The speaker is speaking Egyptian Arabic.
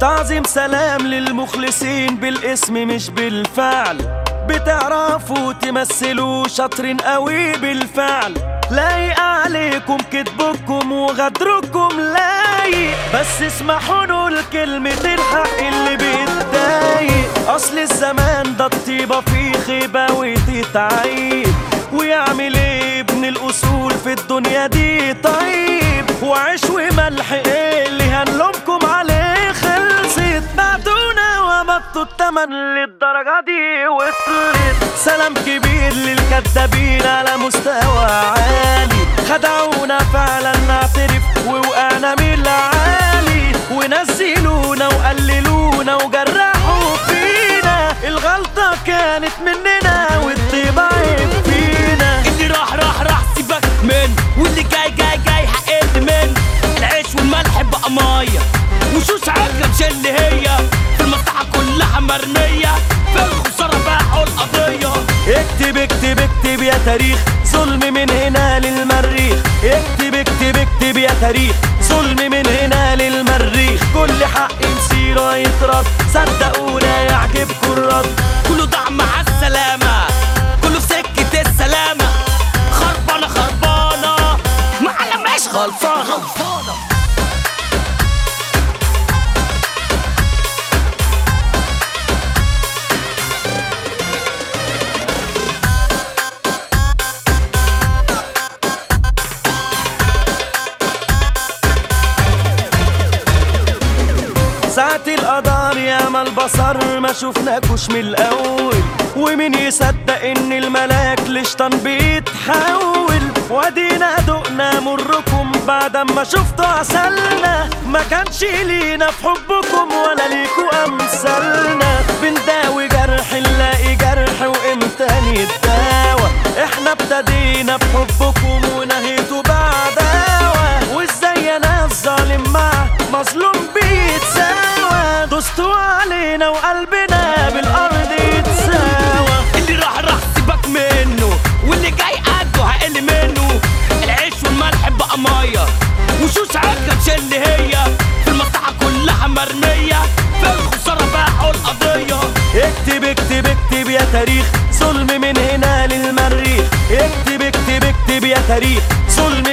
تعظيم سلام للمخلصين بالاسم مش بالفعل بتعرفوا تمثلوا شاطرين قوي بالفعل لايق عليكم كذبكم وغدركم لايق بس اسمحوا نقول كلمة الحق اللي بيتضايق أصل الزمان ده الطيبة فيه خيبة وتتعيب ويعمل ايه ابن الأصول في الدنيا دي طيب وعيش وملح ايه اللي هنلومكم عليه خلصت بعتونا ومطوا التمن للدرجة دي وصلت سلام كبير للكدابين على مستوى عالي خدعونا فعلا نعترف ووقعنا من العالي ونزلونا وقللونا وجرحوا فينا الغلطة كانت مننا والطيبة عيب فينا اللي راح راح راح سيبك من واللي جاي جاي جاي هقل من العيش والملح بقى ميه وشوش عقل مش اللي هي في المصلحة كلها مرمية في الخسارة باعوا القضية اكتب اكتب اكتب يا تاريخ ظلم من هنا للمريخ اكتب اكتب اكتب يا تاريخ ظلم من هنا للمريخ كل حق مسيره يترد صدقونا يعجبكم الرد كله ضاع مع السلامة كله في سكة السلامة خربانة خربانة معلم مش غلطانة ساعة القدر يا ما البصر ما شفناكوش من الأول ومين يصدق إن الملاك لشطان بيتحول وادينا دقنا مركم بعد ما شفتوا عسلنا ما كانش لينا في حبكم ولا ليكوا أمثالنا بنداوي جرح نلاقي جرح وإمتى نتداوى احنا ابتدينا بحبكم ونهيتوا بعداوى وازاي انا الظالم مع مظلوم بيتساوى دوستوا علينا وقلبنا بالارض يتساوى اللي راح راح سيبك منه واللي جاي قده هقل منه العيش والملح بقى ميه وشوش عقل مش اللي هي في المصلحة كلها مرمية في الخسارة باعوا القضية اكتب اكتب اكتب يا تاريخ ظلم من هنا للمريخ اكتب اكتب اكتب يا تاريخ ظلم